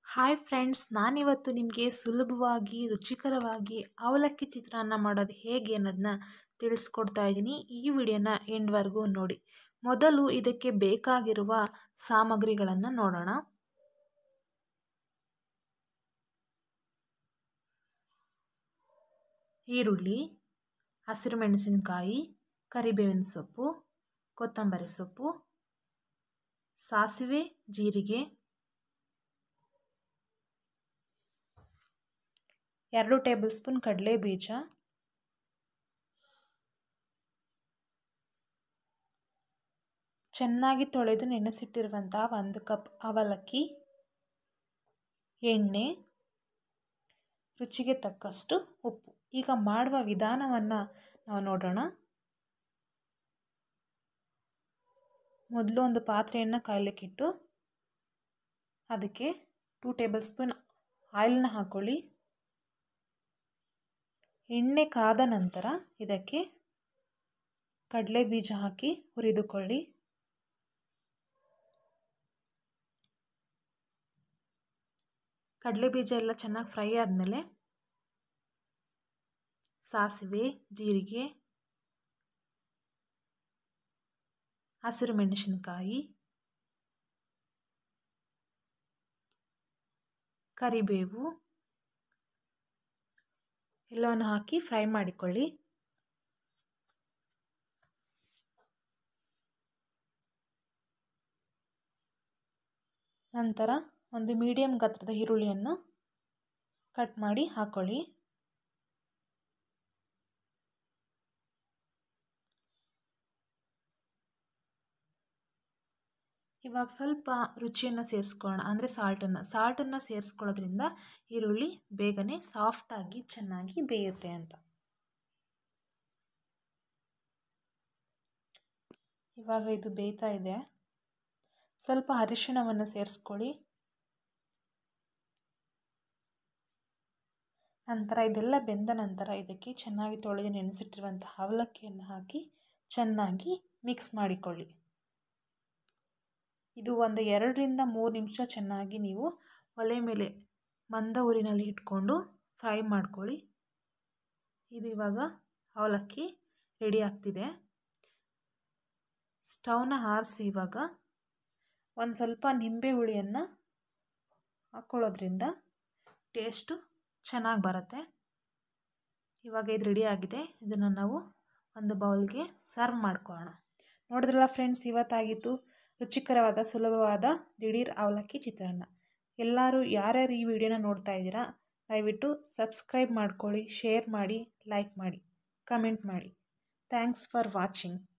hi friends ನಾನಿವತ್ತು ನಿಮಗೆ ಸುಲಭವಾಗಿ ರುಚಿಕರವಾಗಿ ಅವಲಕ್ಕಿ ಚಿತ್ರಾನ್ನ ಮಾಡೋದು ಹೇಗೆ ಅನ್ನೋದನ್ನ ತಿಳಿಸ್ಕೊಡ್ತಾ ಇದ್ದೀನಿ ಈ ವಿಡಿಯೋನ ಎಂಡ್ವರೆಗೂ ನೋಡಿ ಮೊದಲು ಇದಕ್ಕೆ ಬೇಕಾಗಿರುವ ಸಾಮಗ್ರಿಗಳನ್ನು ನೋಡೋಣ ಈರುಳ್ಳಿ ಹಸಿರು ಮೆಣಸಿನಕಾಯಿ ಕರಿಬೇವಿನ ಸೊಪ್ಪು ಕೊತ್ತಂಬರಿ ಸೊಪ್ಪು ಸಾಸಿವೆ ಜೀರಿಗೆ ಎರಡು ಟೇಬಲ್ ಸ್ಪೂನ್ ಕಡಲೆ ಬೀಜ ಚೆನ್ನಾಗಿ ತೊಳೆದು ನೆನೆಸಿಟ್ಟಿರುವಂಥ ಒಂದು ಕಪ್ ಅವಲಕ್ಕಿ ಎಣ್ಣೆ ರುಚಿಗೆ ತಕ್ಕಷ್ಟು ಉಪ್ಪು ಈಗ ಮಾಡುವ ವಿಧಾನವನ್ನು ನಾವು ನೋಡೋಣ ಮೊದಲು ಒಂದು ಪಾತ್ರೆಯನ್ನು ಕಾಯಲಿಕ್ಕಿಟ್ಟು ಅದಕ್ಕೆ ಟೂ ಟೇಬಲ್ ಸ್ಪೂನ್ ಆಯಿಲ್ನ ಹಾಕ್ಕೊಳ್ಳಿ ಎಣ್ಣೆ ಕಾದ ನಂತರ ಇದಕ್ಕೆ ಕಡಲೆ ಬೀಜ ಹಾಕಿ ಹುರಿದುಕೊಳ್ಳಿ ಕಡಲೆ ಬೀಜ ಎಲ್ಲ ಚೆನ್ನಾಗಿ ಫ್ರೈ ಆದಮೇಲೆ ಸಾಸಿವೆ ಜೀರಿಗೆ ಹಸಿರು ಮೆಣಸಿನಕಾಯಿ ಕರಿಬೇವು ಎಲ್ಲವನ್ನು ಹಾಕಿ ಫ್ರೈ ಮಾಡಿಕೊಳ್ಳಿ ನಂತರ ಒಂದು ಮೀಡಿಯಮ್ ಗಾತ್ರದ ಈರುಳ್ಳಿಯನ್ನು ಕಟ್ ಮಾಡಿ ಹಾಕ್ಕೊಳ್ಳಿ ಇವಾಗ ಸ್ವಲ್ಪ ರುಚಿಯನ್ನು ಸೇರಿಸ್ಕೊಳ್ಳೋಣ ಅಂದರೆ ಸಾಲ್ಟನ್ನು ಸಾಲ್ಟನ್ನು ಸೇರಿಸ್ಕೊಳ್ಳೋದ್ರಿಂದ ಈರುಳ್ಳಿ ಬೇಗನೆ ಸಾಫ್ಟಾಗಿ ಚೆನ್ನಾಗಿ ಬೇಯುತ್ತೆ ಅಂತ ಇವಾಗ ಇದು ಬೇಯ್ತಾ ಇದೆ ಸ್ವಲ್ಪ ಅರಿಶಿಣವನ್ನು ಸೇರಿಸ್ಕೊಳ್ಳಿ ನಂತರ ಇದೆಲ್ಲ ಬೆಂದ ನಂತರ ಇದಕ್ಕೆ ಚೆನ್ನಾಗಿ ತೊಳೆದು ನೆನೆಸಿಟ್ಟಿರುವಂಥ ಅವಲಕ್ಕಿಯನ್ನು ಹಾಕಿ ಚೆನ್ನಾಗಿ ಮಿಕ್ಸ್ ಮಾಡಿಕೊಳ್ಳಿ ಇದು ಒಂದು ಎರಡರಿಂದ ಮೂರು ನಿಮಿಷ ಚೆನ್ನಾಗಿ ನೀವು ಒಲೆ ಮೇಲೆ ಮಂದ ಊರಿನಲ್ಲಿ ಇಟ್ಕೊಂಡು ಫ್ರೈ ಮಾಡ್ಕೊಳ್ಳಿ ಇದು ಇವಾಗ ಅವಲಕ್ಕಿ ರೆಡಿ ಆಗ್ತಿದೆ ಸ್ಟವ್ನ ಆರಿಸಿ ಇವಾಗ ಒಂದು ಸ್ವಲ್ಪ ನಿಂಬೆ ಹುಳಿಯನ್ನು ಹಾಕ್ಕೊಳ್ಳೋದ್ರಿಂದ ಟೇಸ್ಟು ಚೆನ್ನಾಗಿ ಬರುತ್ತೆ ಇವಾಗ ಇದು ರೆಡಿ ಆಗಿದೆ ಇದನ್ನು ನಾವು ಒಂದು ಬೌಲ್ಗೆ ಸರ್ವ್ ಮಾಡ್ಕೊಳ್ಳೋಣ ನೋಡಿದ್ರಲ್ಲ ಫ್ರೆಂಡ್ಸ್ ಇವತ್ತಾಗಿತ್ತು ರುಚಿಕರವಾದ ಸುಲಭವಾದ ದಿಢೀರ್ ಅವಲಕ್ಕಿ ಚಿತ್ರಾನ್ನ ಎಲ್ಲರೂ ಯಾರ್ಯಾರು ಈ ವಿಡಿಯೋನ ನೋಡ್ತಾ ಇದ್ದೀರಾ ದಯವಿಟ್ಟು ಸಬ್ಸ್ಕ್ರೈಬ್ ಮಾಡ್ಕೊಳ್ಳಿ ಶೇರ್ ಮಾಡಿ ಲೈಕ್ ಮಾಡಿ ಕಮೆಂಟ್ ಮಾಡಿ ಥ್ಯಾಂಕ್ಸ್ ಫಾರ್ ವಾಚಿಂಗ್